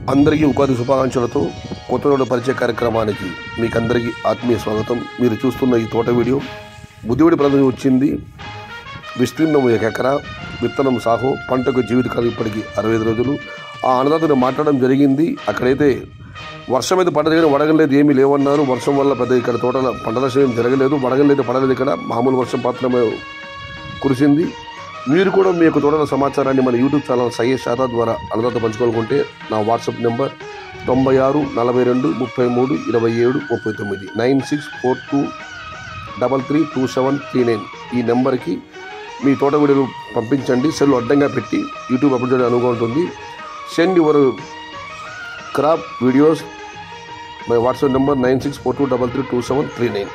అందరికీ ఉగాది శుభాకాంక్షలతో కొత్త రోడ్డు పరిచయ కార్యక్రమానికి మీకందరికీ ఆత్మీయ స్వాగతం మీరు చూస్తున్న ఈ తోట వీడియో బుద్ధివుడి ప్రజలు వచ్చింది విస్తీర్ణం ఒక ఎకరా విత్తనం సాగు పంటకు జీవితకాలం ఇప్పటికి అరవై ఐదు రోజులు ఆ అన్నదాతను మాట్లాడడం జరిగింది అక్కడైతే వర్షం అయితే పడదు కానీ వడగలేదు ఏమీ లేవన్నారు వర్షం వల్ల పెద్ద ఇక్కడ తోటల పంట నష్టం ఏం జరగలేదు వడగలు అయితే పడలేదు ఇక్కడ మామూలు వర్షం మాత్రమే కురిసింది మీరు కూడా మీ యొక్క తోటల సమాచారాన్ని మన యూట్యూబ్ ఛానల్ సయ్యద్ షాదా ద్వారా అన్నదాత పంచుకోవాలనుకుంటే నా వాట్సాప్ నెంబర్ తొంభై ఆరు నలభై రెండు ముప్పై మూడు ఇరవై ఏడు ముప్పై తొమ్మిది nine six four two double three two seven three nine ఈ నెంబర్కి మీ తోట వీడియోలు పంపించండి సెల్ అడ్డంగా పెట్టి యూట్యూబ్ అప్లోడ్ చేయడానికి అనువుగా ఉంటుంది send your crop videos my WhatsApp number nine six four two double three two seven three nine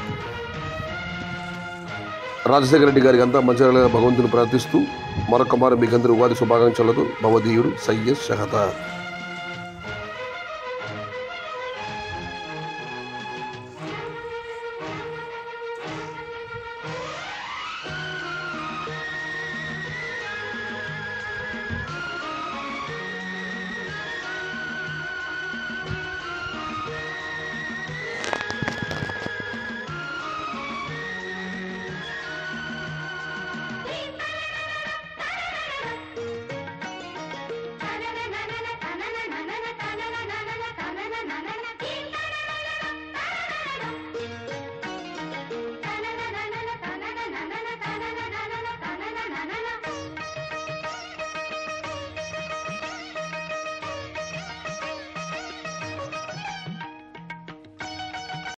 Rajasekhara Reddy గారికి అంతా మంచిగా భగవంతుని ప్రార్థిస్తూ మరొక మారు మీకందరూ ఉగాది శుభాకాంక్షలతో భవదీయుడు సయ్యద్ షహతా